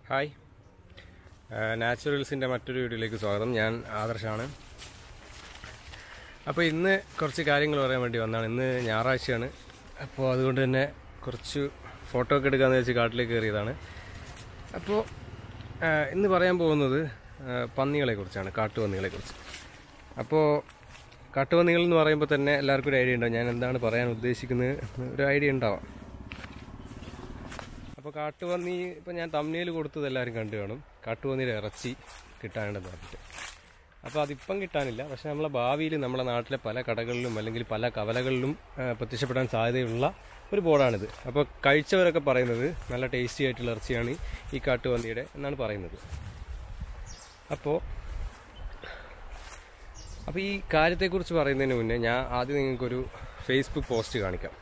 Hi നാച്ചുറൽസിൻ്റെ മറ്റൊരു വീഡിയോയിലേക്ക് സ്വാഗതം ഞാൻ ആദർശാണ് അപ്പോൾ ഇന്ന് കുറച്ച് കാര്യങ്ങൾ പറയാൻ വേണ്ടി വന്നതാണ് ഇന്ന് ഞായറാഴ്ചയാണ് അപ്പോൾ അതുകൊണ്ട് തന്നെ കുറച്ച് ഫോട്ടോ ഒക്കെ എടുക്കാമെന്ന് വെച്ച് കാട്ടിലേക്ക് കയറിയതാണ് അപ്പോൾ ആ, ഇന്ന് പറയാൻ പോകുന്നത് ആ, പന്നികളെക്കുറിച്ചാണ് കാട്ടുപന്നികളെക്കുറിച്ച് അപ്പോൾ കാട്ടുപന്നികൾ എന്ന് പറയുമ്പോൾ തന്നെ എല്ലാവർക്കും ഒരു ഐഡിയ ഉണ്ടാവും ഞാൻ എന്താണ് പറയാൻ ഉദ്ദേശിക്കുന്നത് ഒരു ഐഡിയ ഉണ്ടാവാം അപ്പോൾ കാട്ടുപന്നി ഇപ്പോൾ ഞാൻ തമ്മിൽ കൊടുത്തത് എല്ലാവരും കണ്ടു കാണും കാട്ടുപന്നിയുടെ ഇറച്ചി കിട്ടാനുണ്ടെന്ന് പറഞ്ഞിട്ട് അപ്പോൾ അതിപ്പം കിട്ടാനില്ല പക്ഷേ നമ്മളെ ഭാവിയിൽ നമ്മുടെ നാട്ടിലെ പല കടകളിലും അല്ലെങ്കിൽ പല കവലകളിലും ആ, പ്രത്യക്ഷപ്പെടാൻ സാധ്യതയുള്ള ഒരു ബോർഡാണിത് അപ്പോൾ കഴിച്ചവരൊക്കെ പറയുന്നത് നല്ല ടേസ്റ്റി ആയിട്ടുള്ള ഇറച്ചിയാണ് ഈ കാട്ടുപന്നിയുടെ എന്നാണ് പറയുന്നത് അപ്പോൾ അപ്പോൾ ഈ കാര്യത്തെക്കുറിച്ച് പറയുന്നതിന് മുന്നേ ഞാൻ ആദ്യം നിങ്ങൾക്കൊരു ഫേസ്ബുക്ക് പോസ്റ്റ് കാണിക്കാം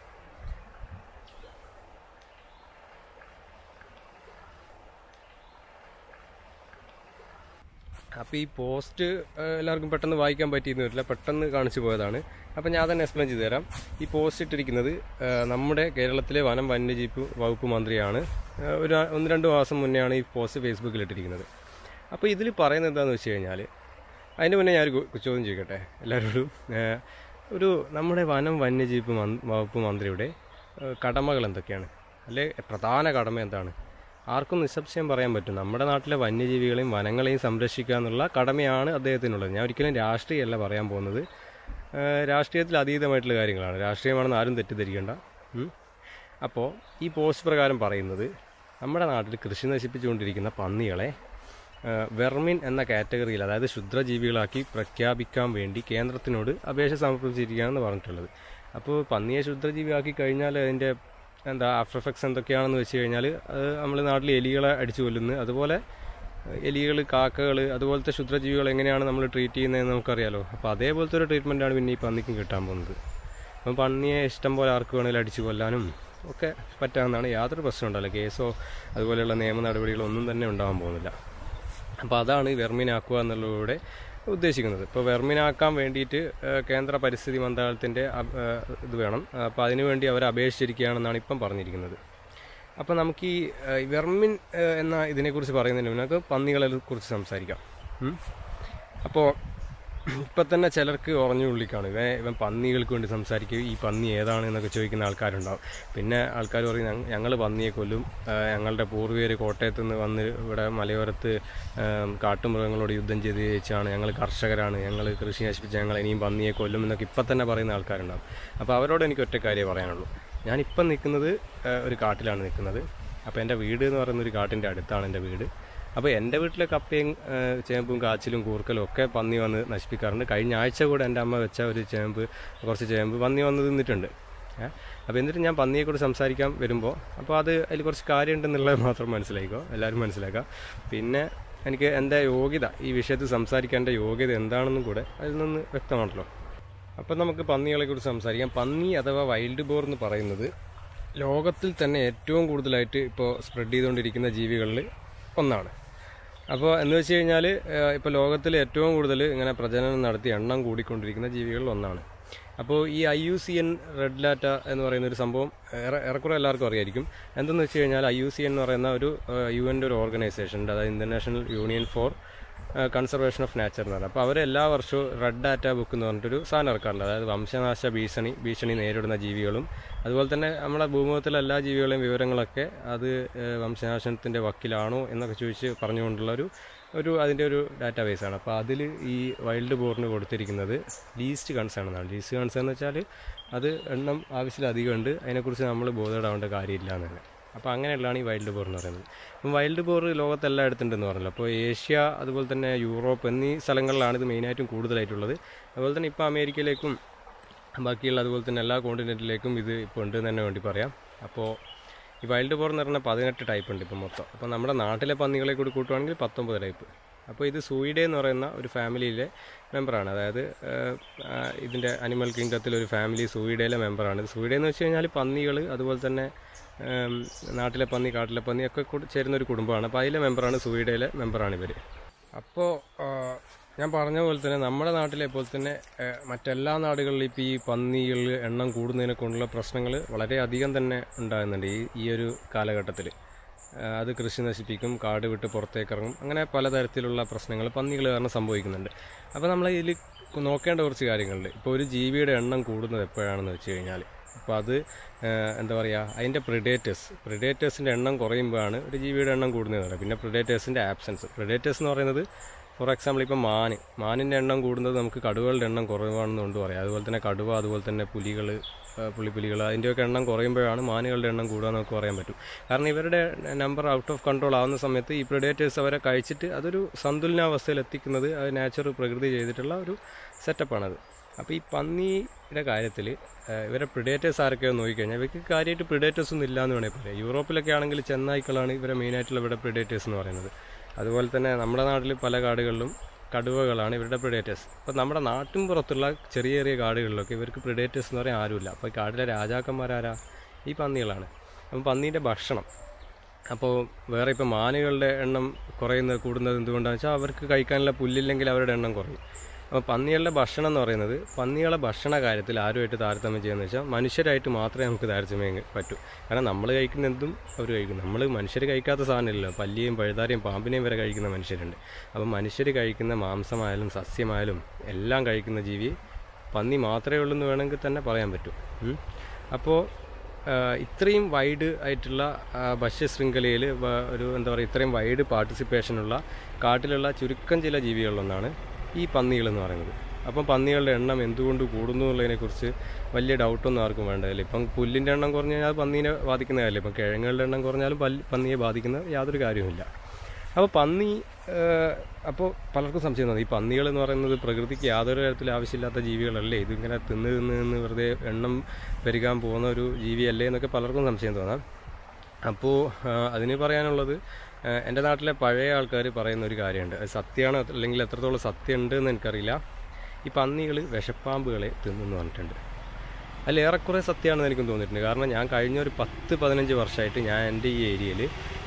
അപ്പോൾ ഈ പോസ്റ്റ് ഏഹ്, എല്ലാവർക്കും പെട്ടെന്ന് വായിക്കാൻ പറ്റിയെന്ന് വരില്ല പെട്ടെന്ന് കാണിച്ചു പോയതാണ് അപ്പോൾ ഞാൻ തന്നെ എക്സ്പ്ലെയിൻ ചെയ്തു തരാം ഈ പോസ്റ്റ് ഇട്ടിരിക്കുന്നത് ഏഹ്, നമ്മുടെ കേരളത്തിലെ വനം വന്യജീവി വകുപ്പ് മന്ത്രിയാണ് ഏഹ്, ഒരു ഒന്ന് രണ്ട് മാസം മുന്നെയാണ് ഈ പോസ്റ്റ് ഫേസ്ബുക്കിൽ ഇട്ടിരിക്കുന്നത് അപ്പോൾ ഇതിൽ പറയുന്നത് എന്താണെന്ന് വെച്ച് കഴിഞ്ഞാൽ അതിന് മുന്നേ ഞാനൊരു കു- ചോദ്യം ചോദിക്കട്ടെ എല്ലാവരോടും ഏഹ്, ഒരു നമ്മുടെ വനം വന്യജീവി മന്- വകുപ്പ് മന്ത്രിയുടെ ഏഹ്, കടമകൾ എന്തൊക്കെയാണ് അല്ലെ പ്രധാന കടമ എന്താണ് ആർക്കും നിസ്സംശയം പറയാൻ പറ്റും നമ്മുടെ നാട്ടിലെ വന്യജീവികളെയും വനങ്ങളെയും സംരക്ഷിക്കുക എന്നുള്ള കടമയാണ് അദ്ദേഹത്തിനുള്ളത് ഞാൻ ഒരിക്കലും രാഷ്ട്രീയമല്ല പറയാൻ പോകുന്നത് ഏഹ് രാഷ്ട്രീയത്തിൽ അതീതമായിട്ടുള്ള കാര്യങ്ങളാണ് രാഷ്ട്രീയമാണെന്ന് ആരും തെറ്റിദ്ധരിക്കേണ്ട ഉം. അപ്പോൾ ഈ പോസ്റ്റ് പ്രകാരം പറയുന്നത് നമ്മുടെ നാട്ടിൽ കൃഷി നശിപ്പിച്ചുകൊണ്ടിരിക്കുന്ന പന്നികളെ ഏഹ് വെർമിൻ എന്ന കാറ്റഗറിയിൽ അതായത് ക്ഷുദ്രജീവികളാക്കി പ്രഖ്യാപിക്കാൻ വേണ്ടി കേന്ദ്രത്തിനോട് അപേക്ഷ സമർപ്പിച്ചിരിക്കുകയാണെന്ന് പറഞ്ഞിട്ടുള്ളത് അപ്പോൾ പന്നിയെ ക്ഷുദ്രജീവിയാക്കി കഴിഞ്ഞാൽ അതിൻ്റെ എന്താ ആഫ്റ്റർ എഫക്ട്സ് എന്തൊക്കെയാണെന്ന് വെച്ച് കഴിഞ്ഞാൽ അത് നമ്മൾ നാട്ടിൽ എലികളെ അടിച്ചു കൊല്ലുന്നു അതുപോലെ എലികൾ കാക്കകൾ അതുപോലത്തെ ക്ഷുദ്രജീവികൾ എങ്ങനെയാണ് നമ്മൾ ട്രീറ്റ് ചെയ്യുന്നതെന്ന് നമുക്കറിയാലോ അപ്പോൾ അതേപോലത്തെ ഒരു ട്രീറ്റ്മെൻറ്റാണ് പിന്നെ ഈ പന്നിക്കും കിട്ടാൻ പോകുന്നത് അപ്പം പന്നിയെ ഇഷ്ടം പോലെ ആർക്ക് വേണമെങ്കിലും അടിച്ചു കൊല്ലാനും ഒക്കെ പറ്റാവുന്നതാണ് യാതൊരു പ്രശ്നം ഉണ്ടല്ലോ കേസോ അതുപോലെയുള്ള നിയമ നടപടികളോ ഒന്നും തന്നെ ഉണ്ടാകാൻ പോകുന്നില്ല അപ്പോൾ അതാണ് ഈ വെർമിനാക്കുക എന്നുള്ളതിലൂടെ ഉദ്ദേശിക്കുന്നത് ഇപ്പോൾ വെർമിനാക്കാൻ വേണ്ടിയിട്ട് ഏഹ്, കേന്ദ്ര പരിസ്ഥിതി മന്ത്രാലയത്തിൻ്റെ അപ്- ഏഹ്, ഇത് വേണം അപ്പോൾ അതിനുവേണ്ടി അവർ അപേക്ഷിച്ചിരിക്കുകയാണെന്നാണ് ഇപ്പം പറഞ്ഞിരിക്കുന്നത് അപ്പോൾ നമുക്ക് ഈ ഏഹ്, ഈ വെർമിൻ ഏഹ്, എന്ന ഇതിനെക്കുറിച്ച് പറയുന്നതിന് മുന്നേ നമുക്ക് പന്നികളെ കുറിച്ച് സംസാരിക്കാം ഉം. അപ്പോൾ ഇപ്പം തന്നെ ചിലർക്ക് ഉറഞ്ഞു ഉള്ളിക്കാണ് ഇവൻ ഇവൻ പന്നികൾക്ക് വേണ്ടി സംസാരിക്കും ഈ പന്നി ഏതാണ് എന്നൊക്കെ ചോദിക്കുന്ന ആൾക്കാരുണ്ടാവും പിന്നെ ആൾക്കാർ പറയും "ഞങ്ങ- ഞങ്ങൾ പന്നിയെ കൊല്ലും ആ, ഞങ്ങളുടെ പൂർവികർ കോട്ടയത്ത് നിന്ന് വന്ന് ഇവിടെ മലയോരത്ത് ആ, കാട്ടുമൃഗങ്ങളോട് യുദ്ധം ചെയ്ത് ജയിച്ചാണ് ഞങ്ങൾ കർഷകരാണ് ഞങ്ങൾ കൃഷി നശിപ്പിച്ച് ഞങ്ങൾ ഇനിയും പന്നിയെ കൊല്ലും എന്നൊക്കെ ഇപ്പം തന്നെ പറയുന്ന ആൾക്കാരുണ്ടാവും അപ്പോൾ അവരോട് എനിക്ക് ഒറ്റ കാര്യമേ പറയാനുള്ളൂ ഞാനിപ്പം നിൽക്കുന്നത് ആ, ഒരു കാട്ടിലാണ് നിൽക്കുന്നത് അപ്പോൾ എൻ്റെ വീട് എന്ന് പറയുന്ന ഒരു കാട്ടിൻ്റെ അടുത്താണ് എൻ്റെ വീട് അപ്പോൾ എൻ്റെ വീട്ടിലെ കപ്പയും ആ, ചേമ്പും കാച്ചിലും കൂർക്കലും ഒക്കെ പന്നി വന്ന് നശിപ്പിക്കാറുണ്ട് കഴിഞ്ഞ ആഴ്ച കൂടെ എൻ്റെ അമ്മ വെച്ച ഒരു ചേമ്പ് കുറച്ച് ചേമ്പ് പന്നി വന്ന് തിന്നിട്ടുണ്ട് ഏ? അപ്പോൾ എന്നിട്ട് ഞാൻ പന്നിയെക്കുറിച്ച് സംസാരിക്കാൻ വരുമ്പോൾ അപ്പോൾ അത് അതിൽ കുറച്ച് കാര്യമുണ്ടെന്നുള്ളത് മാത്രം മനസ്സിലാക്കിക്കോ എല്ലാവരും മനസ്സിലാക്കാം പിന്നെ എനിക്ക് എൻ്റെ യോഗ്യത ഈ വിഷയത്തിൽ സംസാരിക്കേണ്ട യോഗ്യത എന്താണെന്നും കൂടെ അതിൽ നിന്ന് വ്യക്തമാണല്ലോ അപ്പം നമുക്ക് പന്നികളെക്കുറിച്ച് സംസാരിക്കാം പന്നി അഥവാ വൈൽഡ് ബോർ എന്ന് പറയുന്നത് ലോകത്തിൽ തന്നെ ഏറ്റവും കൂടുതലായിട്ട് ഇപ്പോൾ സ്പ്രെഡ് ചെയ്തുകൊണ്ടിരിക്കുന്ന ജീവികളിൽ ഒന്നാണ് അപ്പോൾ എന്ന് വെച്ച് കഴിഞ്ഞാൽ ഇപ്പോൾ ലോകത്തിൽ ഏറ്റവും കൂടുതൽ ഇങ്ങനെ പ്രജനനം നടത്തി എണ്ണം കൂടിക്കൊണ്ടിരിക്കുന്ന ജീവികളിൽ ഒന്നാണ് അപ്പോൾ ഈ I U C N red data എന്ന് പറയുന്ന ഒരു സംഭവം ഏറെ ഏറെക്കുറെ എല്ലാവർക്കും അറിയായിരിക്കും എന്തെന്ന് വെച്ച് കഴിഞ്ഞാൽ ഐ യു സി എൻ എന്ന് പറയുന്ന ഒരു യു എൻ്റെ ഒരു ഓർഗനൈസേഷൻ അതായത് International Union for Conservation of Nature എന്ന് പറയുന്നത് അപ്പോൾ അവർ എല്ലാ വർഷവും റെഡ് ഡാറ്റ ബുക്ക് എന്ന് പറഞ്ഞിട്ടൊരു സാധനം ഇറക്കാറുണ്ട് അതായത് വംശനാശ ഭീഷണി ഭീഷണി നേരിടുന്ന ജീവികളും അതുപോലെ തന്നെ നമ്മുടെ ഭൂമുഖത്തിലെ എല്ലാ ജീവികളെയും വിവരങ്ങളൊക്കെ അത് ഏഹ്, വംശനാശനത്തിൻ്റെ വക്കിലാണോ എന്നൊക്കെ ചോദിച്ച് പറഞ്ഞുകൊണ്ടുള്ള ഒരു ഒരു അതിൻ്റെ ഒരു ഡാറ്റാ ബേസാണ് അപ്പോൾ അതിൽ ഈ വൈൽഡ് ബോറിന് കൊടുത്തിരിക്കുന്നത് ലീസ്റ്റ് കൺസേൺ എന്നാണ് ലീസ്റ്റ് കൺസേൺ എന്ന് വെച്ചാൽ അത് എണ്ണം ആവശ്യത്തിലധികം ഉണ്ട് അതിനെക്കുറിച്ച് നമ്മൾ ബോധപ്പെടാവേണ്ട കാര്യമില്ല എന്നാണ് അപ്പോൾ അങ്ങനെയുള്ളതാണ് ഈ വൈൽഡ് ബോർ എന്ന് പറയുന്നത് അപ്പം വൈൽഡ് ബോർ ലോകത്ത് എല്ലായിടത്തുണ്ടെന്ന് പറഞ്ഞല്ലോ അപ്പോൾ ഏഷ്യ അതുപോലെ തന്നെ യൂറോപ്പ് എന്നീ സ്ഥലങ്ങളിലാണ് ഇത് മെയിനായിട്ടും കൂടുതലായിട്ടുള്ളത് അതുപോലെ തന്നെ ഇപ്പോൾ അമേരിക്കയിലേക്കും ബാക്കിയുള്ള അതുപോലെ തന്നെ എല്ലാ കോണ്ടിനെൻറ്റിലേക്കും ഇത് ഇപ്പോൾ ഉണ്ട് എന്ന് തന്നെ വേണ്ടി പറയാം അപ്പോൾ ഈ വൈൽഡ് ബോർ എന്ന് പറഞ്ഞാൽ പതിനെട്ട് ടൈപ്പ് ഉണ്ട് ഇപ്പോൾ മൊത്തം അപ്പോൾ നമ്മുടെ നാട്ടിലെ പന്നികളെ കൂടി കൂട്ടുവാണെങ്കിൽ പത്തൊമ്പത് ടൈപ്പ് അപ്പോൾ ഇത് സൂയിഡേ എന്ന് പറയുന്ന ഒരു ഫാമിലിയിലെ മെമ്പറാണ് അതായത് ഏഹ്, ആ, ഇതിൻ്റെ അനിമൽ കിങ്ഡത്തിൽ ഒരു ഫാമിലി സൂയിഡയിലെ മെമ്പറാണ് സൂയിഡേ എന്ന് വെച്ച് കഴിഞ്ഞാൽ പന്നികൾ അതുപോലെ തന്നെ ഏം, നാട്ടിലെ പന്നി കാട്ടിലെ പന്നി ഒക്കെ കൂടി ചേരുന്ന ഒരു കുടുംബമാണ് അപ്പോൾ അതിലെ മെമ്പറാണ് സൂയിഡയിലെ മെമ്പറാണ് ഇവർ അപ്പോൾ ഞാൻ പറഞ്ഞ പോലെ തന്നെ നമ്മുടെ നാട്ടിലെ പോലെ തന്നെ ഏഹ്, മറ്റെല്ലാ നാടുകളിലും ഇപ്പോൾ ഈ പന്നികൾ എണ്ണം കൂടുന്നതിനെ കൊണ്ടുള്ള പ്രശ്നങ്ങൾ വളരെയധികം തന്നെ ഉണ്ടാകുന്നുണ്ട് ഈ ഈ ഒരു കാലഘട്ടത്തിൽ ആ, അത് കൃഷി നശിപ്പിക്കും കാട് വിട്ട് പുറത്തേക്ക് ഇറങ്ങും അങ്ങനെ പലതരത്തിലുള്ള പ്രശ്നങ്ങൾ പന്നികൾ കാരണം സംഭവിക്കുന്നുണ്ട് അപ്പോൾ നമ്മൾ ഇതിൽ നോക്കേണ്ട കുറച്ച് കാര്യങ്ങളുണ്ട് ഇപ്പോൾ ഒരു ജീവിയുടെ എണ്ണം കൂടുന്നത് എപ്പോഴാണെന്ന് വെച്ച് കഴിഞ്ഞാൽ അപ്പോൾ അത് ആ, എന്താ പറയുക അതിൻ്റെ പ്രിഡേറ്റേഴ്സ് പ്രിഡേറ്റേഴ്സിൻ്റെ എണ്ണം കുറയുമ്പോഴാണ് ഒരു ജീവിയുടെ എണ്ണം കൂടുന്നത് പറയുക പിന്നെ പ്രിഡേറ്റേഴ്സിൻ്റെ ആബ്സെൻസ് പ്രിഡേറ്റേഴ്സ് എന്ന് പറയുന്നത് ഫോർ എക്സാമ്പിൾ ഇപ്പം മാന് മാനിൻ്റെ എണ്ണം കൂടുന്നത് നമുക്ക് കടുവകളുടെ എണ്ണം കുറവാണെന്ന് കൊണ്ട് പറയാം അതുപോലെ തന്നെ കടുവ അതുപോലെ തന്നെ പുലികൾ പുലിപ്പുലികൾ അതിൻ്റെയൊക്കെ എണ്ണം കുറയുമ്പോഴാണ് മാനുകളുടെ എണ്ണം കൂടുക എന്ന് നമുക്ക് പറയാൻ പറ്റും കാരണം ഇവരുടെ നമ്പർ ഔട്ട് ഓഫ് കൺട്രോൾ ആവുന്ന സമയത്ത് ഈ പ്രിഡേറ്റേഴ്സ് അവരെ കഴിച്ചിട്ട് അതൊരു സന്തുലനാവസ്ഥയിൽ എത്തിക്കുന്നത് അത് നാച്ചുറൽ പ്രകൃതി ചെയ്തിട്ടുള്ള ഒരു സെറ്റപ്പാണത് അപ്പോൾ ഈ പന്നിയുടെ കാര്യത്തിൽ ഇവരെ പ്രിഡേറ്റേഴ്സ് ആരൊക്കെയോ നോക്കിക്കഴിഞ്ഞാൽ ഇവർക്ക് കാര്യമായിട്ട് പ്രിഡേറ്റേഴ്സ് ഒന്നും ഇല്ല എന്ന് വേണമെങ്കിൽ പറയാം യൂറോപ്പിലൊക്കെ ആണെങ്കിൽ ചെന്നായ്ക്കളാണ് ഇവരെ മെയിനായിട്ടുള്ള ഇവിടെ പ്രിഡേറ്റേഴ്സ് എന്ന് പറയുന്നത് അതുപോലെ തന്നെ നമ്മുടെ നാട്ടിൽ പല കാടുകളിലും കടുവകളാണ് ഇവരുടെ പ്രിഡേറ്റേഴ്സ് അപ്പോൾ നമ്മുടെ നാട്ടിൻ പുറത്തുള്ള ചെറിയ ചെറിയ കാടുകളിലൊക്കെ ഇവർക്ക് പ്രിഡേറ്റേഴ്സ് എന്ന് പറയാൻ ആരുമില്ല അപ്പോൾ ഈ കാടിലെ രാജാക്കന്മാരാരാ ഈ പന്നികളാണ് അപ്പം പന്നീൻ്റെ ഭക്ഷണം അപ്പോൾ വേറെ ഇപ്പോൾ മാനുകളുടെ എണ്ണം കുറയുന്നത് കൂടുന്നത് എന്തുകൊണ്ടാണെന്ന് വെച്ചാൽ അവർക്ക് കഴിക്കാനുള്ള പുല്ലില്ലെങ്കിൽ അവരുടെ എണ്ണം കുറയും അപ്പോൾ പന്നികളുടെ ഭക്ഷണം എന്ന് പറയുന്നത് പന്നികളെ ഭക്ഷണ കാര്യത്തിൽ ആരുമായിട്ട് താരതമ്യം ചെയ്യുന്നത് വെച്ചാൽ മനുഷ്യരായിട്ട് മാത്രമേ നമുക്ക് താരതമ്യം പറ്റൂ കാരണം നമ്മൾ കഴിക്കുന്ന എന്തും അവർ കഴിക്കും നമ്മൾ മനുഷ്യർ കഴിക്കാത്ത സാധനമില്ലല്ലോ പല്ലിയും പഴുതാരയും പാമ്പിനെയും വരെ കഴിക്കുന്ന മനുഷ്യരുണ്ട് അപ്പം മനുഷ്യർ കഴിക്കുന്ന മാംസമായാലും സസ്യമായാലും എല്ലാം കഴിക്കുന്ന ജീവി പന്നി മാത്രമേ ഉള്ളൂ എന്ന് വേണമെങ്കിൽ തന്നെ പറയാൻ പറ്റും ഉം. അപ്പോൾ ആഹ് ഇത്രയും വൈഡ് ആയിട്ടുള്ള ആഹ് ഭക്ഷ്യശൃംഖലയിൽ വ- ഒരു എന്താ പറയുക ഇത്രയും വൈഡ് പാർട്ടിസിപ്പേഷനുള്ള കാട്ടിലുള്ള ചുരുക്കം ചില ജീവികളിലൊന്നാണ് ഈ പന്നികൾ എന്ന് പറയുന്നത് അപ്പം പന്നികളുടെ എണ്ണം എന്തുകൊണ്ട് കൂടുന്നു എന്നുള്ളതിനെക്കുറിച്ച് വലിയ ഡൗട്ടൊന്നും ആർക്കും വേണ്ടതില്ല ഇപ്പം പുല്ലിൻ്റെ എണ്ണം കുറഞ്ഞു കഴിഞ്ഞാൽ അത് പന്നീനെ ബാധിക്കുന്ന കാര്യമില്ല ഇപ്പം കിഴങ്ങുകളുടെ എണ്ണം കുറഞ്ഞാലും പല്ലി പന്നിയെ ബാധിക്കുന്ന യാതൊരു കാര്യവുമില്ല അപ്പോൾ പന്നി അപ്പോൾ പലർക്കും സംശയം തോന്നി ഈ പന്നികൾ എന്ന് പറയുന്നത് പ്രകൃതിക്ക് യാതൊരു തരത്തിലും ആവശ്യമില്ലാത്ത ജീവികളല്ലേ ഇതിങ്ങനെ തിന്ന് തിന്ന് തിന്ന് വെറുതെ എണ്ണം പെരുകാൻ പോകുന്ന ഒരു ജീവിയല്ലേ എന്നൊക്കെ പലർക്കും സംശയം തോന്നാം അപ്പോൾ അതിന് പറയാനുള്ളത് ആ, എൻ്റെ നാട്ടിലെ പഴയ ആൾക്കാർ പറയുന്ന ഒരു കാര്യമുണ്ട് അത് സത്യമാണോ അല്ലെങ്കിൽ എത്രത്തോളം സത്യമുണ്ട് എന്ന് എനിക്കറിയില്ല ഈ പന്നികൾ വിഷപ്പാമ്പുകളെ തിന്നെന്ന് പറഞ്ഞിട്ടുണ്ട് അതിൽ ഏറെക്കുറെ സത്യമാണെന്ന് എനിക്കും തോന്നിയിട്ടുണ്ട് കാരണം ഞാൻ കഴിഞ്ഞ ഒരു പത്ത് പതിനഞ്ച് വർഷമായിട്ട് ഞാൻ എൻ്റെ ഈ ഏരിയയിൽ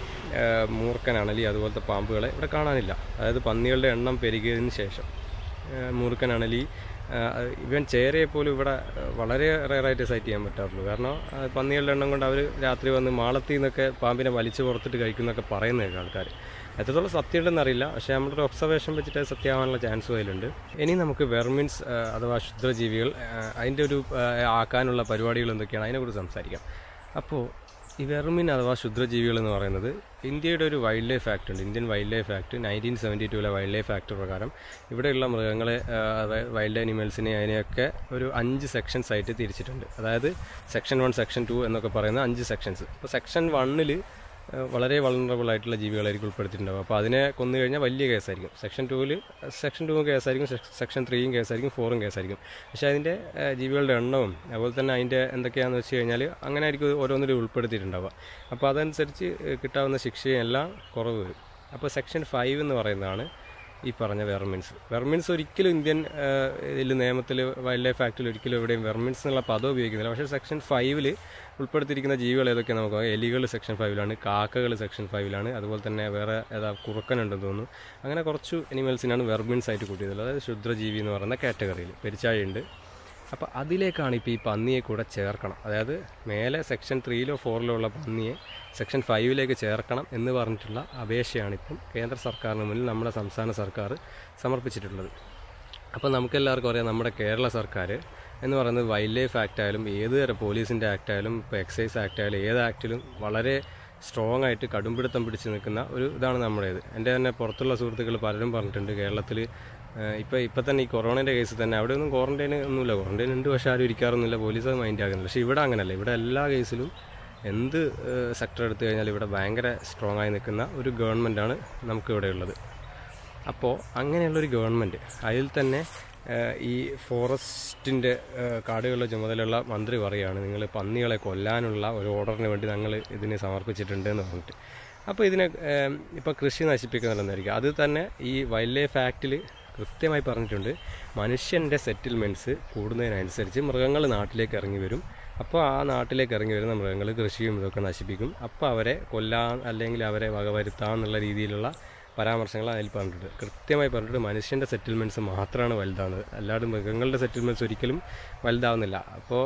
മൂർക്കൻ അണലി അതുപോലത്തെ പാമ്പുകളെ ഇവിടെ കാണാനില്ല അതായത് പന്നികളുടെ എണ്ണം പെരുകിയതിന് ശേഷം ആ, മൂർക്കൻ അണലി ആ, ഇവൻ ചേരയെ പോലും ഇവിടെ ആ, വളരെ റയറായിട്ട് സൈറ്റ് ചെയ്യാൻ പറ്റാറുള്ളൂ കാരണം ആ, പന്നികളുടെ എണ്ണം കൊണ്ട് അവർ രാത്രി വന്ന് മാളത്തിൽ നിന്നൊക്കെ പാമ്പിനെ വലിച്ചു പുറത്തിട്ട് കഴിക്കുന്നൊക്കെ പറയുന്നതൊക്കെ ആൾക്കാർ എത്രത്തോളം സത്യം ഉണ്ടെന്ന് അറിയില്ല പക്ഷേ നമ്മുടെ ഒരു ഒബ്സർവേഷൻ വെച്ചിട്ട് അത് സത്യമാവാനുള്ള ചാൻസും അതിലുണ്ട് ഇനി നമുക്ക് വെർമിൻസ് ആ, അഥവാ ക്ഷുദ്രജീവികൾ ആ, അതിൻ്റെ ഒരു ആ, ആക്കാനുള്ള പരിപാടികൾ എന്തൊക്കെയാണ് അതിനെക്കുറിച്ച് സംസാരിക്കാം അപ്പോൾ ഈ വെർമിൻ അഥവാ ക്ഷുദ്രജീവികൾ എന്ന് പറയുന്നത് ഇന്ത്യയുടെ ഒരു വൈൽഡ് ലൈഫ് ആക്ട് ഉണ്ട് Indian wildlife act nineteen seventy ടൂലെ വൈൽഡ് ലൈഫ് ആക്ട് പ്രകാരം ഇവിടെയുള്ള മൃഗങ്ങളെ ആ, അതായത് വൈൽഡ് ആനിമൽസിനെ അതിനെയൊക്കെ ഒരു അഞ്ച് സെക്ഷൻസ് ആയിട്ട് തിരിച്ചിട്ടുണ്ട് അതായത് സെക്ഷൻ വൺ സെക്ഷൻ ടു എന്നൊക്കെ പറയുന്ന അഞ്ച് സെക്ഷൻസ് അപ്പോൾ സെക്ഷൻ വണ്ണിൽ വളരെ വളണറബിൾ ആയിട്ടുള്ള ജീവികളായിരിക്കും ഉൾപ്പെടുത്തിയിട്ടുണ്ടാവും അപ്പോൾ അതിനെ കൊന്നു കഴിഞ്ഞാൽ വലിയ കേസായിരിക്കും സെക്ഷൻ ടൂവിൽ സെക്ഷൻ ടൂവും കേസായിരിക്കും സെക്ഷൻ ത്രീയും കേസായിരിക്കും ഫോറും കേസായിരിക്കും പക്ഷേ അതിൻ്റെ ആ, ജീവികളുടെ എണ്ണവും അതുപോലെ തന്നെ അതിൻ്റെ എന്തൊക്കെയാണെന്ന് വെച്ച് കഴിഞ്ഞാൽ അങ്ങനെ ആയിരിക്കും ഓരോന്നിലും ഉൾപ്പെടുത്തിയിട്ടുണ്ടാവുക അപ്പോൾ അതനുസരിച്ച് ഏഹ്, കിട്ടാവുന്ന ശിക്ഷയും എല്ലാം കുറവ് വരും അപ്പോൾ സെക്ഷൻ ഫൈവ് എന്ന് പറയുന്നതാണ് ഈ പറഞ്ഞ വെർമിൻസ് വെർമിൻസ് ഒരിക്കലും ഇന്ത്യൻ ഇതിൽ നിയമത്തിൽ വൈൽഡ് ലൈഫ് ആക്ടിൽ ഒരിക്കലും എവിടെയും വെർമിൻസ് എന്നുള്ള പദം ഉപയോഗിക്കുന്നില്ല പക്ഷേ സെക്ഷൻ ഫൈവിൽ ഉൾപ്പെടുത്തിയിരിക്കുന്ന ജീവികൾ ഏതൊക്കെ നമുക്ക് നോക്കാം. എലികൾ സെക്ഷൻ ഫൈവിലാണ് കാക്കകൾ സെക്ഷൻ ഫൈവിലാണ് അതുപോലെ തന്നെ വേറെ ഏതാ കുറുക്കനുണ്ടെന്ന് തോന്നുന്നു അങ്ങനെ കുറച്ച് അനിമൽസിനാണ് വെർമിൻസ് ആയിട്ട് കൂട്ടിയത് അതായത് ക്ഷുദ്രജീവി എന്ന് പറയുന്ന കാറ്റഗറിയിൽ പെരിച്ചാഴിയുണ്ട് അപ്പോൾ അതിലേക്കാണ് ഇപ്പോൾ ഈ പന്നിയെ കൂടെ ചേർക്കണം അതായത് മേലെ സെക്ഷൻ ത്രീയിലോ ഫോറിലോ ഉള്ള പന്നിയെ സെക്ഷൻ ഫൈവിലേക്ക് ചേർക്കണം എന്ന് പറഞ്ഞിട്ടുള്ള അപേക്ഷയാണ് ഇപ്പം കേന്ദ്ര സർക്കാരിന് മുന്നിൽ നമ്മുടെ സംസ്ഥാന സർക്കാർ സമർപ്പിച്ചിട്ടുള്ളത് അപ്പോൾ നമുക്കെല്ലാവർക്കും അറിയാം നമ്മുടെ കേരള സർക്കാർ എന്ന് പറയുന്നത് വൈൽഡ് ലൈഫ് ആക്ട് ആയാലും ഏത് തരം പോലീസിൻ്റെ ആക്ട് ആയാലും ഇപ്പോൾ എക്സൈസ് ആക്ട് ആയാലും ഏത് ആക്ടിലും വളരെ സ്ട്രോങ് ആയിട്ട് കടുംപിടുത്തം പിടിച്ച് നിൽക്കുന്ന ഒരു ഇതാണ് നമ്മുടേത് എൻ്റെ തന്നെ പുറത്തുള്ള സുഹൃത്തുക്കൾ പലരും പറഞ്ഞിട്ടുണ്ട് കേരളത്തിൽ ഇപ്പോൾ ഇപ്പോൾ തന്നെ ഈ കൊറോണയുടെ കേസ് തന്നെ അവിടെ ഒന്നും ക്വാറന്റൈൻ ഒന്നുമില്ല ക്വാറന്റൈൻ ഉണ്ട് പക്ഷേ ആരും ഇരിക്കാറൊന്നുമില്ല പോലീസ് അത് മൈൻഡ് ആകുന്നില്ല പക്ഷേ ഇവിടെ അങ്ങനെയല്ല ഇവിടെ എല്ലാ കേസിലും എന്ത് സെക്ടർ എടുത്തു കഴിഞ്ഞാൽ ഇവിടെ ഭയങ്കര സ്ട്രോങ് ആയി നിൽക്കുന്ന ഒരു ഗവൺമെൻറ്റാണ് നമുക്കിവിടെ ഉള്ളത് അപ്പോൾ അങ്ങനെയുള്ളൊരു ഗവൺമെൻറ് അതിൽ തന്നെ ഏഹ്, ഈ ഫോറസ്റ്റിൻ്റെ കാടുകളുടെ ചുമതലയുള്ള മന്ത്രി പറയുകയാണ് നിങ്ങൾ പന്നികളെ കൊല്ലാനുള്ള ഒരു ഓർഡറിന് വേണ്ടി ഞങ്ങൾ ഇതിനെ സമർപ്പിച്ചിട്ടുണ്ട് എന്ന് പറഞ്ഞിട്ട് അപ്പോൾ ഇതിനെ ഇപ്പോൾ കൃഷി നശിപ്പിക്കുന്നുണ്ടെന്നായിരിക്കും അത് തന്നെ ഈ വൈൽഡ് ലൈഫ് ആക്റ്റിൽ കൃത്യമായി പറഞ്ഞിട്ടുണ്ട് മനുഷ്യൻ്റെ സെറ്റിൽമെൻറ്റ്സ് കൂടുന്നതിനനുസരിച്ച് മൃഗങ്ങൾ നാട്ടിലേക്ക് ഇറങ്ങി വരും അപ്പോൾ ആ നാട്ടിലേക്ക് ഇറങ്ങി വരുന്ന മൃഗങ്ങൾ കൃഷിയും ഇതൊക്കെ നശിപ്പിക്കും അപ്പോൾ അവരെ കൊല്ലാൻ അല്ലെങ്കിൽ അവരെ വകവരുത്താം എന്നുള്ള രീതിയിലുള്ള പരാമർശങ്ങൾ അതിൽ പറഞ്ഞിട്ടുണ്ട് കൃത്യമായി പറഞ്ഞിട്ട് മനുഷ്യൻ്റെ സെറ്റിൽമെൻറ്റ്സ് മാത്രമാണ് വലുതാവുന്നത് അല്ലാതെ മൃഗങ്ങളുടെ സെറ്റിൽമെൻറ്റ്സ് ഒരിക്കലും വലുതാവുന്നില്ല അപ്പോൾ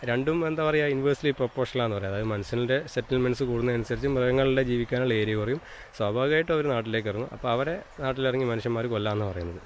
രണ്ടും എന്താ പറയുക ഇൻവേഴ്സ്ലി പ്രൊപ്പോഷണലാന്ന് പറയാം അതായത് മനുഷ്യൻ്റെ സെറ്റിൽമെൻറ്റ്സ് കൂടുന്നതനുസരിച്ച് മൃഗങ്ങളുടെ ജീവിക്കാനുള്ള ഏരിയ കുറയും സ്വാഭാവികമായിട്ടും അവർ നാട്ടിലേക്ക് ഇറങ്ങും അപ്പോൾ അവരെ നാട്ടിലിറങ്ങി മനുഷ്യന്മാർ കൊല്ലാമെന്ന് പറയുന്നത്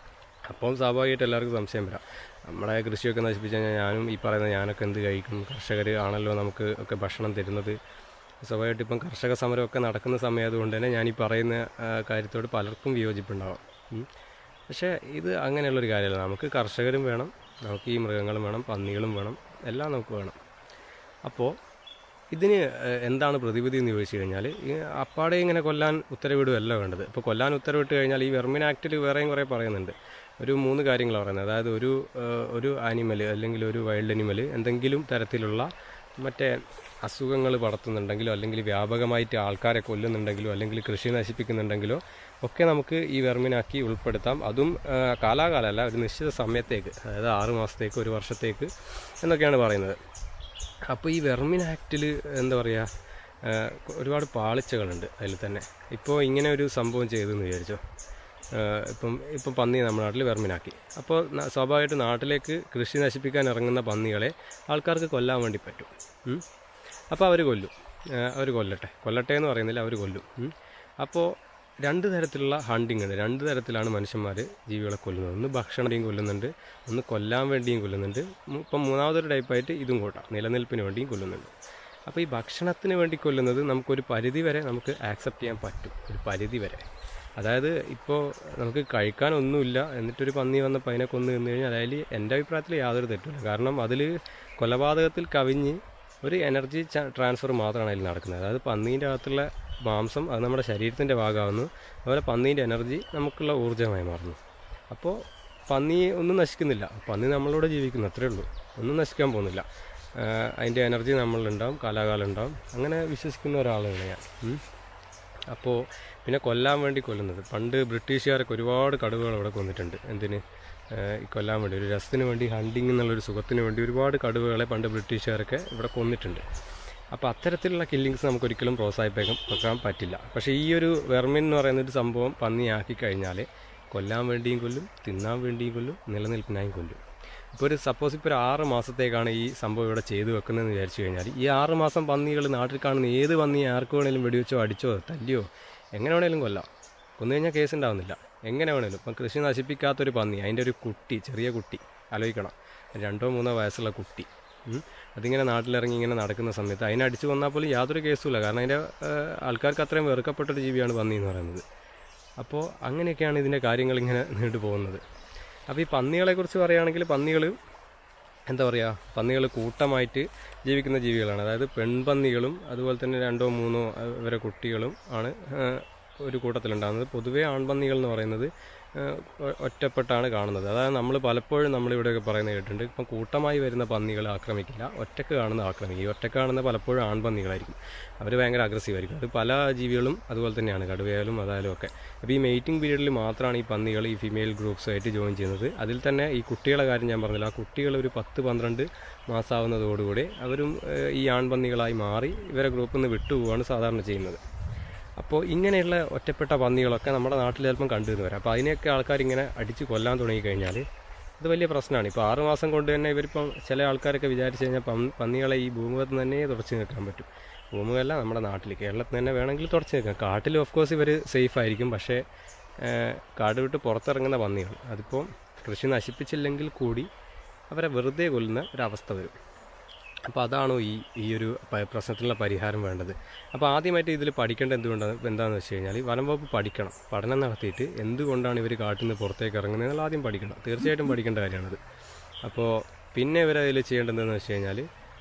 അപ്പം സ്വാഭാവികമായിട്ട് എല്ലാവർക്കും സംശയം വരാം നമ്മുടെ കൃഷിയൊക്കെ നശിപ്പിച്ച് കഴിഞ്ഞാൽ ഞാനും ഈ പറയുന്ന ഞാനൊക്കെ എന്ത് കഴിക്കും കർഷകർ ആണല്ലോ നമുക്ക് ഒക്കെ ഭക്ഷണം തരുന്നത് സ്വാഭാവികമായിട്ട് ഇപ്പം കർഷക സമരമൊക്കെ നടക്കുന്ന സമയമായതുകൊണ്ട് തന്നെ ഞാൻ ഈ പറയുന്ന ആ, കാര്യത്തോട് പലർക്കും വിയോജിപ്പുണ്ടാവാം ഉം. പക്ഷേ ഇത് അങ്ങനെയുള്ളൊരു കാര്യമല്ല നമുക്ക് കർഷകരും വേണം നമുക്ക് ഈ മൃഗങ്ങളും വേണം പന്നികളും വേണം എല്ലാം നമുക്ക് വേണം അപ്പോൾ ഇതിന് ഏഹ്, എന്താണ് പ്രതിവിധി എന്ന് ചോദിച്ചു കഴിഞ്ഞാൽ ഈ അപ്പാടെ ഇങ്ങനെ കൊല്ലാൻ ഉത്തരവിടുകയല്ല വേണ്ടത് ഇപ്പോൾ കൊല്ലാൻ ഉത്തരവിട്ട് കഴിഞ്ഞാൽ ഈ വെർമിൻ ആക്റ്റിൽ വേറെയും കുറേ പറയുന്നുണ്ട് ഒരു മൂന്ന് കാര്യങ്ങളാണ് പറയുന്നത് അതായത് ഒരു ഏഹ്, ഒരു ആനിമൽ അല്ലെങ്കിൽ ഒരു വൈൽഡ് അനിമൽ എന്തെങ്കിലും തരത്തിലുള്ള മറ്റേ അസുഖങ്ങൾ പടർത്തുന്നുണ്ടെങ്കിലോ അല്ലെങ്കിൽ വ്യാപകമായിട്ട് ആൾക്കാരെ കൊല്ലുന്നുണ്ടെങ്കിലോ അല്ലെങ്കിൽ കൃഷി നശിപ്പിക്കുന്നുണ്ടെങ്കിലോ ഒക്കെ നമുക്ക് ഈ വെർമിനാക്കി ഉൾപ്പെടുത്താം അതും ആ, കാലാകാലമല്ല ഒരു നിശ്ചിത സമയത്തേക്ക് അതായത് ആറ് മാസത്തേക്ക് ഒരു വർഷത്തേക്ക് എന്നൊക്കെയാണ് പറയുന്നത് അപ്പോൾ ഈ വെർമിൻ ആക്റ്റിൽ എന്താ പറയുക ആ, ഒരുപാട് പാളിച്ചകളുണ്ട് അതിൽ തന്നെ ഇപ്പോൾ ഇങ്ങനെ ഒരു സംഭവം ചെയ്തെന്ന് വിചാരിച്ചോ ആ, ഇപ്പം ഇപ്പം പന്നി നമ്മുടെ നാട്ടിൽ വെർമിനാക്കി അപ്പോൾ ന- സ്വാഭാവികമായിട്ട് നാട്ടിലേക്ക് കൃഷി നശിപ്പിക്കാൻ ഇറങ്ങുന്ന പന്നികളെ ആൾക്കാർക്ക് കൊല്ലാൻ വേണ്ടി പറ്റും ഉം. അപ്പോൾ അവർ കൊല്ലും അവർ കൊല്ലട്ടെ കൊല്ലട്ടെ എന്ന് പറയുന്നില്ല അവർ കൊല്ലും ഉം. അപ്പോൾ രണ്ട് തരത്തിലുള്ള ഹണ്ടിങ് ഉണ്ട് രണ്ട് തരത്തിലാണ് മനുഷ്യന്മാർ ജീവികളെ കൊല്ലുന്നത് ഒന്ന് ഭക്ഷണം വേണ്ടിയും കൊല്ലുന്നുണ്ട് ഒന്ന് കൊല്ലാൻ വേണ്ടിയും കൊല്ലുന്നുണ്ട് മു- ഇപ്പം മൂന്നാമതൊരു ടൈപ്പായിട്ട് ഇതും കൂട്ടാം നിലനിൽപ്പിന് വേണ്ടിയും കൊല്ലുന്നുണ്ട് അപ്പോൾ ഈ ഭക്ഷണത്തിന് വേണ്ടി കൊല്ലുന്നത് നമുക്കൊരു പരിധി വരെ നമുക്ക് ആക്സെപ്റ്റ് ചെയ്യാൻ പറ്റും ഒരു പരിധി വരെ അതായത് ഇപ്പോൾ നമുക്ക് കഴിക്കാനൊന്നുമില്ല എന്നിട്ടൊരു പന്നി വന്നപ്പോൾ അതിനെ കൊന്നു തിന്നു കഴിഞ്ഞാൽ അതിൽ എൻ്റെ അഭിപ്രായത്തിൽ യാതൊരു തെറ്റുമില്ല കാരണം അതിൽ കൊലപാതകത്തിൽ കവിഞ്ഞ് ഒരു എനർജി ട്രാൻസ്ഫർ മാത്രമാണ് അതിൽ നടക്കുന്നത് അതായത് പന്നീൻ്റെ അകത്തുള്ള മാംസം അത് നമ്മുടെ ശരീരത്തിൻ്റെ ഭാഗമാകുന്നു അതുപോലെ പന്നീൻ്റെ എനർജി നമുക്കുള്ള ഊർജ്ജമായി മാറുന്നു അപ്പോൾ പന്നി ഒന്നും നശിക്കുന്നില്ല പന്നി നമ്മളോട് ജീവിക്കുന്നു അത്രേ ഉള്ളൂ ഒന്നും നശിക്കാൻ പോകുന്നില്ല ആഹ് അതിൻ്റെ എനർജി നമ്മളിലുണ്ടാവും കാലാകാലം ഉണ്ടാവും അങ്ങനെ വിശ്വസിക്കുന്ന ഒരാളാണ് ഞാൻ ഉം. അപ്പോൾ പിന്നെ കൊല്ലാൻ വേണ്ടി കൊല്ലുന്നത് പണ്ട് ബ്രിട്ടീഷുകാരൊക്കെ ഒരുപാട് കടുവകൾ ഇവിടെ കൊന്നിട്ടുണ്ട് എന്തിന് ഏഹ് ഈ കൊല്ലാൻ വേണ്ടി ഒരു രസത്തിന് വേണ്ടി ഹണ്ടിങ് എന്നുള്ളൊരു സുഖത്തിന് വേണ്ടി ഒരുപാട് കടുവകളെ പണ്ട് ബ്രിട്ടീഷുകാരൊക്കെ ഇവിടെ കൊന്നിട്ടുണ്ട് അപ്പോൾ അത്തരത്തിലുള്ള കില്ലിങ്സ് നമുക്ക് ഒരിക്കലും പ്രോത്സാഹിപ്പിക്കാൻ വെക്കാൻ പറ്റില്ല പക്ഷേ ഈ ഒരു വെർമിൻ എന്ന് പറയുന്ന ഒരു സംഭവം പന്നിയാക്കി കഴിഞ്ഞാൽ കൊല്ലാൻ വേണ്ടിയും കൊല്ലും തിന്നാൻ വേണ്ടിയും കൊല്ലും നിലനിൽപ്പിനായും കൊല്ലും ഇപ്പോൾ ഒരു സപ്പോസ് ഇപ്പോൾ ഒരു ആറ് മാസത്തേക്കാണ് ഈ സംഭവം ഇവിടെ ചെയ്തു വെക്കുന്നതെന്ന് വിചാരിച്ചു കഴിഞ്ഞാൽ ഈ ആറ് മാസം പന്നികൾ നാട്ടിൽ കാണുന്ന ഏത് പന്നിയെ ആർക്ക് വേണേലും വെടിവെച്ചോ അടിച്ചോ തല്ലിയോ എങ്ങനെ വേണേലും കൊല്ലാം കൊന്നു കഴിഞ്ഞാൽ കേസ് ഉണ്ടാവുന്നില്ല എങ്ങനെ വേണേലും ഇപ്പം കൃഷി നശിപ്പിക്കാത്തൊരു പന്നി അതിൻ്റെ ഒരു കുട്ടി ചെറിയ കുട്ടി ആലോചിക്കണം രണ്ടോ മൂന്നോ വയസ്സുള്ള കുട്ടി ഉം. അതിങ്ങനെ നാട്ടിലിറങ്ങി ഇങ്ങനെ നടക്കുന്ന സമയത്ത് അതിനെ അടിച്ചു കൊന്നാൽ പോലും യാതൊരു കേസുമില്ല കാരണം അതിൻ്റെ ഏഹ്, ആൾക്കാർക്ക് അത്രയും വെറുക്കപ്പെട്ടൊരു ജീവിയാണ് പന്നി എന്ന് പറയുന്നത് അപ്പോൾ അങ്ങനെയൊക്കെയാണ് ഇതിൻ്റെ കാര്യങ്ങൾ ഇങ്ങനെ നീണ്ടു പോകുന്നത് അപ്പോൾ ഈ പന്നികളെക്കുറിച്ച് പറയുകയാണെങ്കിൽ പന്നികൾ എന്താ പറയുക പന്നികൾ കൂട്ടമായിട്ട് ജീവിക്കുന്ന ജീവികളാണ് അതായത് പെൺപന്നികളും അതുപോലെ തന്നെ രണ്ടോ മൂന്നോ അഹ് വരെ കുട്ടികളും ആണ് ആഹ്, ഒരു കൂട്ടത്തിലുണ്ടാകുന്നത് പൊതുവേ ആൺപന്നികൾ എന്ന് പറയുന്നത് ആഹ്, ഒ- ഒറ്റപ്പെട്ടാണ് കാണുന്നത് അതായത് നമ്മൾ പലപ്പോഴും നമ്മളിവിടെയൊക്കെ പറയുന്നത് കേട്ടിട്ടുണ്ട് ഇപ്പം കൂട്ടമായി വരുന്ന പന്നികളെ ആക്രമിക്കില്ല ഒറ്റക്ക് കാണുന്ന ആക്രമിക്കും ഈ ഒറ്റക്ക് കാണുന്ന പലപ്പോഴും ആൺപന്നികളായിരിക്കും അവർ ഭയങ്കര അഗ്രസീവ് ആയിരിക്കും അത് പല ജീവികളും അതുപോലെ തന്നെയാണ് കടുവയായാലും അതായാലും ഒക്കെ അപ്പോൾ ഈ മെയ്റ്റിംഗ് പീരീഡിൽ മാത്രമാണ് ഈ പന്നികൾ ഈ ഫീമെയിൽ ഗ്രൂപ്പ്സായിട്ട് ജോയിൻ ചെയ്യുന്നത് അതിൽ തന്നെ ഈ കുട്ടികളെ കാര്യം ഞാൻ പറഞ്ഞില്ല ആ കുട്ടികൾ ഒരു പത്ത് പന്ത്രണ്ട് മാസമാവുന്നതോടുകൂടി അവരും ഏഹ്, ഈ ആൺപന്നികളായി മാറി ഇവരെ ഗ്രൂപ്പിൽ നിന്ന് വിട്ടുപോവുകയാണ് സാധാരണ ചെയ്യുന്നത് അപ്പോൾ ഇങ്ങനെയുള്ള ഒറ്റപ്പെട്ട പന്നികളൊക്കെ നമ്മുടെ നാട്ടിൽ ചിലപ്പം കണ്ടുവന്ന് വരാം അപ്പോൾ അതിനെയൊക്കെ ആൾക്കാർ ഇങ്ങനെ അടിച്ച് കൊല്ലാൻ തുടങ്ങിക്കഴിഞ്ഞാൽ ഇത് വലിയ പ്രശ്നമാണ് ഇപ്പോൾ ആറ് മാസം കൊണ്ട് തന്നെ ഇവരിപ്പം ചില ആൾക്കാരൊക്കെ വിചാരിച്ചു കഴിഞ്ഞാൽ പന്നി- പന്നികളെ ഈ ഭൂമുഖത്ത് തന്നെ തുടച്ചു നിൽക്കാൻ പറ്റും ഭൂമുഖമല്ല നമ്മുടെ നാട്ടിൽ കേരളത്തിൽ തന്നെ വേണമെങ്കിൽ തുടച്ചു നിൽക്കാം കാട്ടിൽ ഓഫ് കോഴ്സ് ഇവർ സേഫ് ആയിരിക്കും പക്ഷേ ഏഹ്, കാട് വിട്ട് പുറത്തിറങ്ങുന്ന പന്നികൾ അതിപ്പോൾ കൃഷി നശിപ്പിച്ചില്ലെങ്കിൽ കൂടി അവരെ വെറുതെ കൊല്ലുന്ന ഒരവസ്ഥ വരും അപ്പോൾ അതാണോ ഈ ഈ ഒരു പ- പ്രശ്നത്തിനുള്ള പരിഹാരം വേണ്ടത് അപ്പോൾ ആദ്യമായിട്ട് ഇതിൽ പഠിക്കേണ്ടത് എന്തുകൊണ്ടാണ് എന്താണെന്ന് വെച്ച് കഴിഞ്ഞാൽ വനം വകുപ്പ് പഠിക്കണം പഠനം നടത്തിയിട്ട് എന്തുകൊണ്ടാണ് ഇവർ കാട്ടിൽ നിന്ന് പുറത്തേക്ക് ഇറങ്ങുന്നത് എന്നുള്ള ആദ്യം പഠിക്കണം തീർച്ചയായിട്ടും പഠിക്കേണ്ട കാര്യമാണത് അപ്പോൾ പിന്നെ ഇവരതിൽ ചെയ്യേണ്ടതെന്ന് വെച്ച് കഴിഞ്ഞാൽ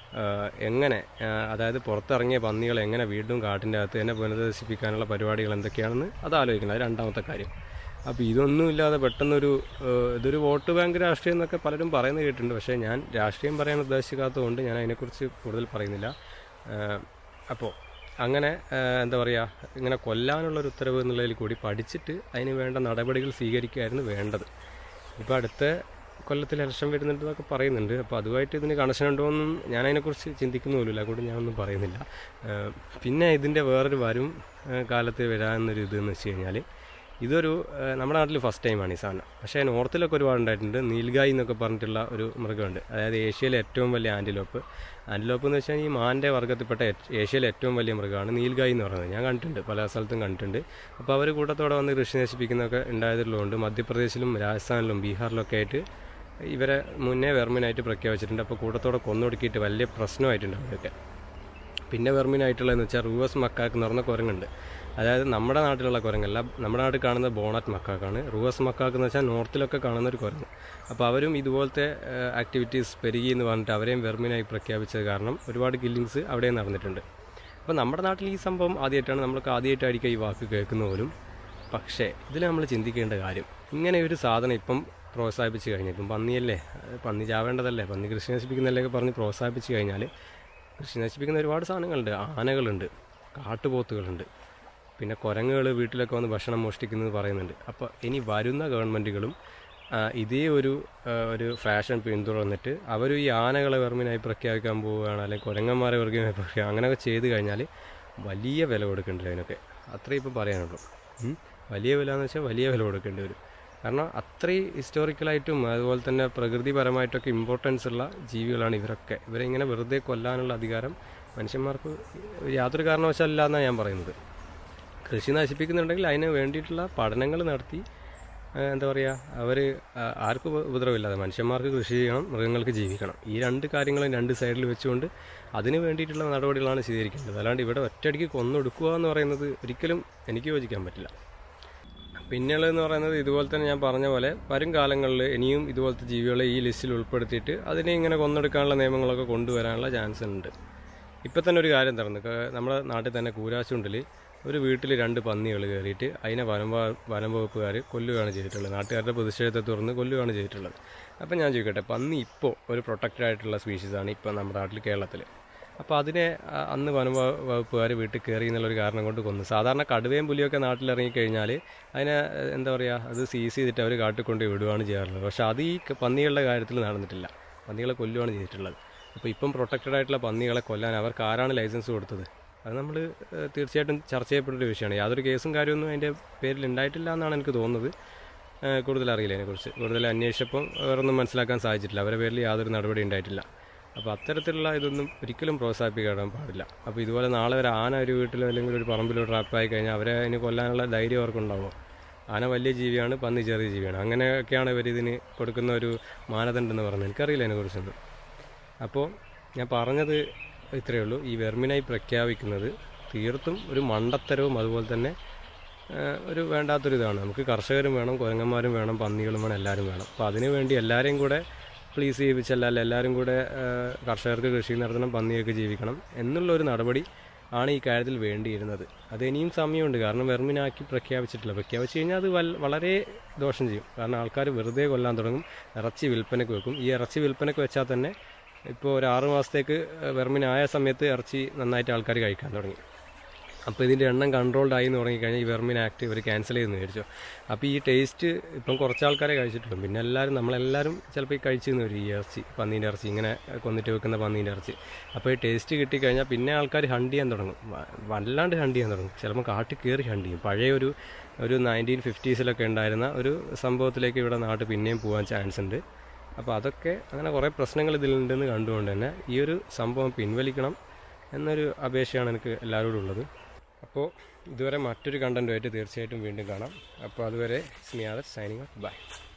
എങ്ങനെ ആ, അതായത് പുറത്തിറങ്ങിയ പന്നികളെ എങ്ങനെ വീണ്ടും കാട്ടിൻ്റെ അകത്ത് തന്നെ പുനരധിവസിപ്പിക്കാനുള്ള പരിപാടികൾ എന്തൊക്കെയാണെന്ന് അത് ആലോചിക്കണം അത് രണ്ടാമത്തെ കാര്യം അപ്പോൾ ഇതൊന്നും ഇല്ലാതെ പെട്ടെന്നൊരു ഏഹ്, ഇതൊരു വോട്ട് ബാങ്ക് രാഷ്ട്രീയം എന്നൊക്കെ പലരും പറയുന്നത് കേട്ടിട്ടുണ്ട് പക്ഷേ ഞാൻ രാഷ്ട്രീയം പറയാൻ ഉദ്ദേശിക്കാത്തതുകൊണ്ട് ഞാൻ അതിനെക്കുറിച്ച് കൂടുതൽ പറയുന്നില്ല ഏഹ്, അപ്പോൾ അങ്ങനെ ഏഹ്, എന്താ പറയുക ഇങ്ങനെ കൊല്ലാനുള്ളൊരു ഉത്തരവ് എന്നുള്ളതിൽ കൂടി പഠിച്ചിട്ട് അതിന് വേണ്ട നടപടികൾ സ്വീകരിക്കുകയായിരുന്നു വേണ്ടത് ഇപ്പോൾ അടുത്ത കൊല്ലത്തിൽ ഇലക്ഷൻ വരുന്നുണ്ടെന്നൊക്കെ പറയുന്നുണ്ട് അപ്പോൾ അതുമായിട്ട് ഇതിന് കണക്ഷൻ ഉണ്ടോ എന്നും ഞാൻ അതിനെക്കുറിച്ച് ചിന്തിക്കുന്ന പോലുമില്ല അതുകൊണ്ട് ഞാനൊന്നും പറയുന്നില്ല ഏഹ്, പിന്നെ ഇതിൻ്റെ വേറൊരു വരും ഏഹ്, കാലത്ത് വരാമെന്നൊരു ഇതെന്ന് വെച്ച് കഴിഞ്ഞാൽ ഇതൊരു ഏഹ്, നമ്മുടെ നാട്ടിൽ ഫസ്റ്റ് ടൈമാണ് ഈ സാധനം പക്ഷേ നോർത്തിലൊക്കെ ഒരുപാട് ഉണ്ടായിട്ടുണ്ട് നീൽഗായി എന്നൊക്കെ പറഞ്ഞിട്ടുള്ള ഒരു മൃഗമുണ്ട് അതായത് ഏഷ്യയിലെ ഏറ്റവും വലിയ ആൻറ്റിലോപ്പ് ആൻറ്റിലോപ്പ് എന്ന് വെച്ചാൽ ഈ മാൻ്റെ വർഗ്ഗത്തിൽപ്പെട്ട ഏ- ഏഷ്യയിലെ ഏറ്റവും വലിയ മൃഗമാണ് നീൽഗായി എന്ന് പറയുന്നത് ഞാൻ കണ്ടിട്ടുണ്ട് പല സ്ഥലത്തും കണ്ടിട്ടുണ്ട് അപ്പോൾ അവർ കൂട്ടത്തോടെ വന്ന് കൃഷി നശിപ്പിക്കുന്നതൊക്കെ ഉണ്ടായതിലുണ്ട് മധ്യപ്രദേശിലും രാജസ്ഥാനിലും ബീഹാറിലൊക്കെ ആയിട്ട് ഇവരെ മുന്നേ വെർമിനായിട്ട് പ്രഖ്യാപിച്ചിട്ടുണ്ട് അപ്പോൾ കൂട്ടത്തോടെ കൊന്നൊടുക്കിയിട്ട് വലിയ പ്രശ്നമായിട്ടുണ്ട് അവിടെയൊക്കെ പിന്നെ വെർമിനായിട്ടുള്ളതെന്ന് വെച്ചാൽ റൂവസ് മക്കാക്ക് എന്ന് പറഞ്ഞ കുരങ്ങുണ്ട് അതായത് നമ്മുടെ നാട്ടിലുള്ള കുരങ്ങല്ല നമ്മുടെ നാട്ടിൽ കാണുന്ന ബോണറ്റ് മക്കാക്കാണ് റൂവസ് മക്കാക്ക് എന്ന് വെച്ചാൽ നോർത്തിലൊക്കെ കാണുന്ന ഒരു കുരങ്ങ് അപ്പോൾ അവരും ഇതുപോലത്തെ ആക്ടിവിറ്റീസ് പെരുകി എന്ന് പറഞ്ഞിട്ട് അവരെയും വെർമിനായി പ്രഖ്യാപിച്ചത് കാരണം ഒരുപാട് കില്ലിങ്സ് അവിടെയും നടന്നിട്ടുണ്ട് അപ്പോൾ നമ്മുടെ നാട്ടിൽ ഈ സംഭവം ആദ്യമായിട്ടാണ് നമ്മൾക്ക് ആദ്യമായിട്ടായിരിക്കും ഈ വാക്ക് കേൾക്കുന്ന പോലും പക്ഷേ ഇതിൽ നമ്മൾ ചിന്തിക്കേണ്ട കാര്യം ഇങ്ങനെ ഒരു സാധനം ഇപ്പം പ്രോത്സാഹിപ്പിച്ച് കഴിഞ്ഞാൽ ഇപ്പം പന്നിയല്ലേ അത് പന്നി ചാവേണ്ടതല്ലേ പന്നി കൃഷി നശിപ്പിക്കുന്നല്ലേ പറഞ്ഞ് പ്രോത്സാഹിപ്പിച്ച് കഴിഞ്ഞാൽ കൃഷി നശിപ്പിക്കുന്ന ഒരുപാട് സാധനങ്ങളുണ്ട് ആനകളുണ്ട് കാട്ടുപോത്തുകളുണ്ട് പിന്നെ കുരങ്ങുകൾ വീട്ടിലൊക്കെ വന്ന് ഭക്ഷണം മോഷ്ടിക്കുന്നത് പറയുന്നുണ്ട് അപ്പോൾ ഇനി വരുന്ന ഗവൺമെൻറ്റുകളും ആ, ഇതേ ഒരു ആ, ഒരു ഫാഷൻ പിന്തുടർന്നിട്ട് അവരും ഈ ആനകളെ വെറുമിനായി പ്രഖ്യാപിക്കാൻ പോവുകയാണ് അല്ലെങ്കിൽ കുരങ്ങന്മാരെ വെറുതെ പ്രഖ്യാപിക്കുക അങ്ങനെയൊക്കെ ചെയ്ത് കഴിഞ്ഞാൽ വലിയ വില കൊടുക്കേണ്ടി വരും അതിനൊക്കെ അത്രേ ഇപ്പം പറയാനുള്ളൂ ഉം. വലിയ വില എന്ന് വെച്ചാൽ വലിയ വില കൊടുക്കേണ്ടി വരും കാരണം അത്രയും ഹിസ്റ്റോറിക്കലായിട്ടും അതുപോലെ തന്നെ പ്രകൃതിപരമായിട്ടൊക്കെ ഇമ്പോർട്ടൻസ് ഉള്ള ജീവികളാണ് ഇവരൊക്കെ ഇവരെ ഇങ്ങനെ വെറുതെ കൊല്ലാനുള്ള അധികാരം മനുഷ്യന്മാർക്ക് യാതൊരു കാരണവശാലില്ല എന്നാണ് ഞാൻ പറയുന്നത് കൃഷി നശിപ്പിക്കുന്നുണ്ടെങ്കിൽ അതിന് വേണ്ടിയിട്ടുള്ള പഠനങ്ങൾ നടത്തി ആ, എന്താ പറയുക അവർ ആർക്കും ഉപ- ഉപദ്രവമില്ലാതെ മനുഷ്യന്മാർക്ക് കൃഷി ചെയ്യണം മൃഗങ്ങൾക്ക് ജീവിക്കണം ഈ രണ്ട് കാര്യങ്ങളും രണ്ട് സൈഡിൽ വെച്ചുകൊണ്ട് അതിന് വേണ്ടിയിട്ടുള്ള നടപടികളാണ് സ്വീകരിക്കേണ്ടത് അല്ലാണ്ട് ഇവിടെ ഒറ്റയടിക്ക് കൊന്നൊടുക്കുക എന്ന് പറയുന്നത് ഒരിക്കലും എനിക്ക് യോജിക്കാൻ പറ്റില്ല പിന്നെയുള്ളതെന്ന് പറയുന്നത് ഇതുപോലെ തന്നെ ഞാൻ പറഞ്ഞ പോലെ വരും കാലങ്ങളിൽ ഇനിയും ഇതുപോലത്തെ ജീവികളെ ഈ ലിസ്റ്റിൽ ഉൾപ്പെടുത്തിയിട്ട് അതിനെ ഇങ്ങനെ കൊന്നെടുക്കാനുള്ള നിയമങ്ങളൊക്കെ കൊണ്ടുവരാനുള്ള ചാൻസ് ഉണ്ട് ഇപ്പം തന്നെ ഒരു കാര്യം തുറന്നു നമ്മുടെ നാട്ടിൽ തന്നെ കൂരാച്ചുണ്ടിൽ ഒരു വീട്ടിൽ രണ്ട് പന്നികൾ കയറിയിട്ട് അതിനെ വനം വ- വനം വകുപ്പുകാർ കൊല്ലുകയാണ് ചെയ്തിട്ടുള്ളത് നാട്ടുകാരുടെ പ്രതിഷേധത്തെ തുറന്ന് കൊല്ലുകയാണ് ചെയ്തിട്ടുള്ളത് അപ്പം ഞാൻ ചോദിക്കട്ടെ പന്നി ഇപ്പോൾ ഒരു പ്രൊട്ടക്റ്റഡ് ആയിട്ടുള്ള സ്പീഷീസാണ് ഇപ്പോൾ നമ്മുടെ നാട്ടിൽ കേരളത്തിൽ അപ്പോൾ അതിനെ ആ, അന്ന് വനം വ- വകുപ്പുകാർ വീട്ടിൽ കയറി എന്നുള്ളൊരു കാരണം കൊണ്ട് കൊന്നു സാധാരണ കടുവയും പുലിയൊക്കെ നാട്ടിൽ ഇറങ്ങിക്കഴിഞ്ഞാൽ അതിനെ ഏഹ്, എന്താ പറയുക അത് സീസ് ചെയ്തിട്ട് അവർ കാട്ടിൽ കൊണ്ട് വിടുകയാണ് ചെയ്യാറുള്ളത് പക്ഷേ അത് ഈ ക- പന്നികളുടെ കാര്യത്തിൽ നടന്നിട്ടില്ല പന്നികളെ കൊല്ലുകയാണ് ചെയ്തിട്ടുള്ളത് അപ്പോൾ ഇപ്പം പ്രൊട്ടക്റ്റഡ് ആയിട്ടുള്ള പന്നികളെ കൊല്ലാൻ അവർക്ക് ആരാണ് ലൈസൻസ് കൊടുത്തത് അത് നമ്മൾ തീർച്ചയായിട്ടും ചർച്ച ചെയ്യപ്പെട്ട ഒരു വിഷയമാണ് യാതൊരു കേസും കാര്യമൊന്നും അതിൻ്റെ പേരിൽ ഉണ്ടായിട്ടില്ല എന്നാണ് എനിക്ക് തോന്നുന്നത് ഏഹ്, കൂടുതൽ അറിയില്ല അതിനെക്കുറിച്ച് കൂടുതൽ അന്വേഷിച്ചപ്പോൾ വേറൊന്നും മനസ്സിലാക്കാൻ സാധിച്ചിട്ടില്ല അവരുടെ പേരിൽ യാതൊരു നടപടി ഉണ്ടായിട്ടില്ല അപ്പോൾ അത്തരത്തിലുള്ള ഇതൊന്നും ഒരിക്കലും പ്രോത്സാഹിപ്പിക്കാൻ പാടില്ല അപ്പോൾ ഇതുപോലെ നാളെ ഒരു ആന ഒരു വീട്ടിലോ അല്ലെങ്കിൽ ഒരു പറമ്പിലോ ട്രാപ്പായി കഴിഞ്ഞാൽ അവരെ അതിന് കൊല്ലാനുള്ള ധൈര്യം അവർക്കുണ്ടാവുമോ ആന വലിയ ജീവിയാണ് പന്നി ചെറിയ ജീവിയാണ് അങ്ങനെയൊക്കെയാണ് ഇവർ ഇതിന് കൊടുക്കുന്ന ഒരു മാനദണ്ഡം എന്ന് പറയുന്നത് എനിക്കറിയില്ല അതിനെക്കുറിച്ചൊന്നും അപ്പോൾ ഞാൻ പറഞ്ഞത് ഇത്രയേ ഉള്ളൂ ഈ വെർമിനായി പ്രഖ്യാപിക്കുന്നത് തീർത്തും ഒരു മണ്ടത്തരവും അതുപോലെ തന്നെ ആ, ഒരു വേണ്ടാത്തൊരു ഇതാണ് നമുക്ക് കർഷകരും വേണം കുരങ്ങന്മാരും വേണം പന്നികളും വേണം എല്ലാവരും വേണം അപ്പോൾ അതിനു വേണ്ടി എല്ലാവരെയും കൂടെ പ്ലീസ് ചെയ്യിപ്പിച്ചല്ല എല്ലാവരും കൂടെ ആ, കർഷകർക്ക് കൃഷി നടത്തണം പന്നിയൊക്കെ ജീവിക്കണം എന്നുള്ള ഒരു നടപടി ആണ് ഈ കാര്യത്തിൽ വേണ്ടിയിരുന്നത് അത് ഇനിയും സമയമുണ്ട് കാരണം വെർമിനാക്കി പ്രഖ്യാപിച്ചിട്ടില്ല പ്രഖ്യാപിച്ചു കഴിഞ്ഞാൽ അത് വൽ- വളരെ ദോഷം ചെയ്യും കാരണം ആൾക്കാർ വെറുതെ കൊല്ലാൻ തുടങ്ങും ഇറച്ചി വിൽപ്പനയ്ക്ക് വെക്കും ഈ ഇറച്ചി വിൽപ്പനയ്ക്ക് വെച്ചാൽ തന്നെ ഇപ്പോൾ ഒരു ആറ് മാസത്തേക്ക് വെർമിനായ സമയത്ത് ഇറച്ചി നന്നായിട്ട് ആൾക്കാർ കഴിക്കാൻ തുടങ്ങി അപ്പോൾ ഇതിൻ്റെ എണ്ണം കൺട്രോൾഡ് ആയി എന്ന് തുടങ്ങിക്കഴിഞ്ഞാൽ ഈ വെർമിൻ ആക്ട് ഇവർ ക്യാൻസൽ ചെയ്തെന്ന് വിചാരിച്ചു അപ്പോൾ ഈ ടേസ്റ്റ് ഇപ്പം കുറച്ച് ആൾക്കാരെ കഴിച്ചിട്ടുള്ളൂ പിന്നെ എല്ലാവരും നമ്മളെല്ലാവരും ചിലപ്പോൾ ഈ കഴിച്ചെന്ന് വരും ഈ ഇറച്ചി പന്നീൻ്റെ ഇറച്ചി ഇങ്ങനെ കൊന്നിട്ട് വെക്കുന്ന പന്നീൻ്റെ ഇറച്ചി അപ്പോൾ ഈ ടേസ്റ്റ് കിട്ടിക്കഴിഞ്ഞാൽ പിന്നെ ആൾക്കാർ ഹണ്ട് ചെയ്യാൻ തുടങ്ങും വ- വല്ലാണ്ട് ഹണ്ട് ചെയ്യാൻ തുടങ്ങും ചിലപ്പോൾ കാട്ടിൽ കയറി ഹണ്ട് ചെയ്യും പഴയ ഒരു ഒരു നയൻറ്റീൻ ഫിഫ്റ്റീസിലൊക്കെ ഉണ്ടായിരുന്ന ഒരു സംഭവത്തിലേക്ക് ഇവിടെ നാട്ടിൽ പിന്നെയും പോകാൻ ചാൻസ് ഉണ്ട് അപ്പോൾ അതൊക്കെ അങ്ങനെ കുറേ പ്രശ്നങ്ങൾ ഇതിലുണ്ടെന്ന് കണ്ടുകൊണ്ട് തന്നെ ഈ ഒരു സംഭവം പിൻവലിക്കണം എന്നൊരു അപേക്ഷയാണ് എനിക്ക് എല്ലാവരോടും ഉള്ളത് അപ്പോൾ ഇതുവരെ മറ്റൊരു കണ്ടൻറ്റുമായിട്ട് തീർച്ചയായിട്ടും വീണ്ടും കാണാം അപ്പോൾ അതുവരെ സ്മിയാദർ സൈനിങ് ബൈ